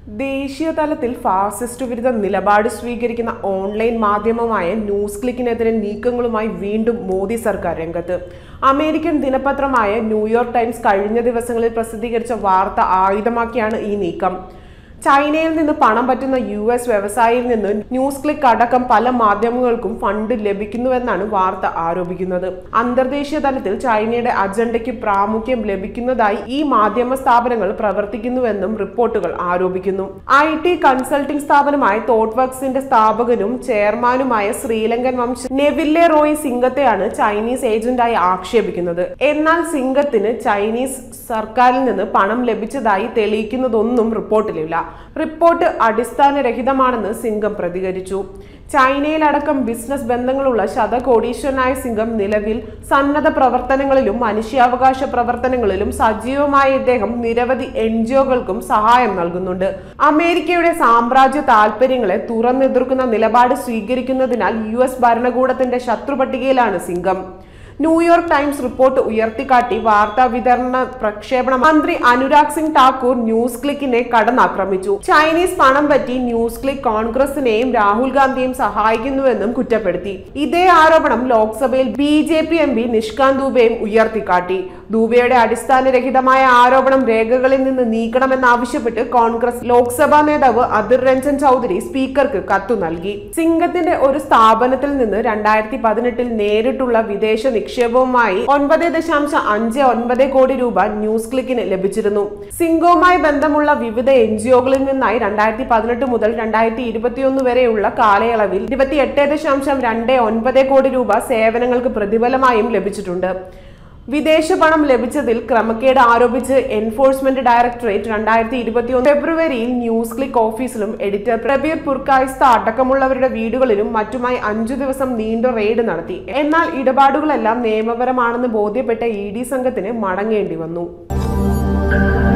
ദേശീയ തലത്തിൽ ഫാസിസ്റ്റ് വിരുദ്ധ നിലപാട് സ്വീകരിക്കുന്ന ഓൺലൈൻ മാധ്യമമായ ന്യൂസ് ക്ലിക്കിനെതിരെ നീക്കങ്ങളുമായി വീണ്ടും മോദി സർക്കാർ രംഗത്ത് അമേരിക്കൻ ദിനപത്രമായ ന്യൂയോർക്ക് ടൈംസ് കഴിഞ്ഞ ദിവസങ്ങളിൽ പ്രസിദ്ധീകരിച്ച വാർത്ത ആയുധമാക്കിയാണ് ഈ നീക്കം ചൈനയിൽ നിന്ന് പണം പറ്റുന്ന യു എസ് വ്യവസായിയിൽ നിന്ന് ന്യൂസ് ക്ലിക്ക് അടക്കം പല മാധ്യമങ്ങൾക്കും ഫണ്ട് ലഭിക്കുന്നുവെന്നാണ് വാർത്ത ആരോപിക്കുന്നത് അന്തർദേശീയ തലത്തിൽ ചൈനയുടെ അജണ്ടയ്ക്ക് പ്രാമുഖ്യം ലഭിക്കുന്നതായി ഈ മാധ്യമ സ്ഥാപനങ്ങൾ പ്രവർത്തിക്കുന്നുവെന്നും റിപ്പോർട്ടുകൾ ആരോപിക്കുന്നു ഐ ടി കൺസൾട്ടിംഗ് സ്ഥാപനമായ തോട്ട് വർക്സിന്റെ സ്ഥാപകനും ചെയർമാനുമായ ശ്രീലങ്കൻ വംശ നെവില്ലെ റോയ് സിംഗത്തെയാണ് ചൈനീസ് ഏജന്റായി ആക്ഷേപിക്കുന്നത് എന്നാൽ സിംഗത്തിന് ചൈനീസ് സർക്കാരിൽ നിന്ന് പണം ലഭിച്ചതായി തെളിയിക്കുന്നതൊന്നും റിപ്പോർട്ടിലില്ല റിപ്പോർട്ട് അടിസ്ഥാനരഹിതമാണെന്ന് സിംഗം പ്രതികരിച്ചു ചൈനയിലടക്കം ബിസിനസ് ബന്ധങ്ങളുള്ള ശതകോടീശ്വരനായ സിംഗം നിലവിൽ സന്നദ്ധ പ്രവർത്തനങ്ങളിലും മനുഷ്യാവകാശ പ്രവർത്തനങ്ങളിലും സജീവമായ ഇദ്ദേഹം നിരവധി എൻ ജിഒകൾക്കും സഹായം നൽകുന്നുണ്ട് അമേരിക്കയുടെ സാമ്രാജ്യ താൽപര്യങ്ങളെ തുറന്നെതിർക്കുന്ന നിലപാട് സ്വീകരിക്കുന്നതിനാൽ യു എസ് ഭരണകൂടത്തിന്റെ ശത്രുപട്ടികയിലാണ് സിംഗം ന്യൂയോർക്ക് ടൈംസ് റിപ്പോർട്ട് ഉയർത്തിക്കാട്ടി വാർത്താ വിതരണ പ്രക്ഷേപണ മന്ത്രി അനുരാഗ് സിംഗ് ഠാക്കൂർ ന്യൂസ് ക്ലിക്കിനെ കടന്നാക്രമിച്ചു ചൈനീസ് പണം പറ്റി ന്യൂസ് ക്ലിക്ക് കോൺഗ്രസിനെയും രാഹുൽ ഗാന്ധിയെയും സഹായിക്കുന്നുവെന്നും കുറ്റപ്പെടുത്തി ഇതേ ആരോപണം ലോക്സഭയിൽ B J P M P Nishikant ദൂബെയും ഉയർത്തിക്കാട്ടി ദൂബെയുടെ അടിസ്ഥാനരഹിതമായ ആരോപണം രേഖകളിൽ നിന്ന് നീക്കണമെന്നാവശ്യപ്പെട്ട് കോൺഗ്രസ് ലോക്സഭാ നേതാവ് അധിർ രഞ്ജൻ ചൗധരി സ്പീക്കർക്ക് കത്തു നൽകി സിംഗത്തിന്റെ ഒരു സ്ഥാപനത്തിൽ നിന്ന് രണ്ടായിരത്തി പതിനെട്ടിൽ നേരിട്ടുള്ള വിദേശ നിക്ഷേപവുമായി ഒൻപത് ദശാംശം അഞ്ച് ഒൻപത് കോടി രൂപ ന്യൂസ് ക്ലിക്കിന് ലഭിച്ചിരുന്നു സിംഗവുമായി ബന്ധമുള്ള വിവിധ എൻ ജിഒകളിൽ നിന്നായി രണ്ടായിരത്തി പതിനെട്ട് മുതൽ രണ്ടായിരത്തി ഇരുപത്തിയൊന്ന് വരെയുള്ള കാലയളവിൽ ഇരുപത്തി എട്ട് ദശാംശം രണ്ട് ഒൻപത് കോടി രൂപ സേവനങ്ങൾക്ക് പ്രതിഫലമായും ലഭിച്ചിട്ടുണ്ട് വിദേശ പണം ലഭിച്ചതിൽ ക്രമക്കേട് ആരോപിച്ച് എൻഫോഴ്സ്മെന്റ് ഡയറക്ടറേറ്റ് രണ്ടായിരത്തി ഇരുപത്തിയൊന്ന് ഫെബ്രുവരിയിൽ ന്യൂസ് ക്ലിക്ക് ഓഫീസിലും എഡിറ്റർ പ്രബീർ പുർക്കായിസ്ത അടക്കമുള്ളവരുടെ വീടുകളിലും മറ്റുമായി അഞ്ചു ദിവസം നീണ്ട റെയ്ഡ് നടത്തി എന്നാൽ ഇടപാടുകളെല്ലാം നിയമപരമാണെന്ന് ബോധ്യപ്പെട്ട ഇ ഡി സംഘത്തിന് മടങ്ങേണ്ടി വന്നു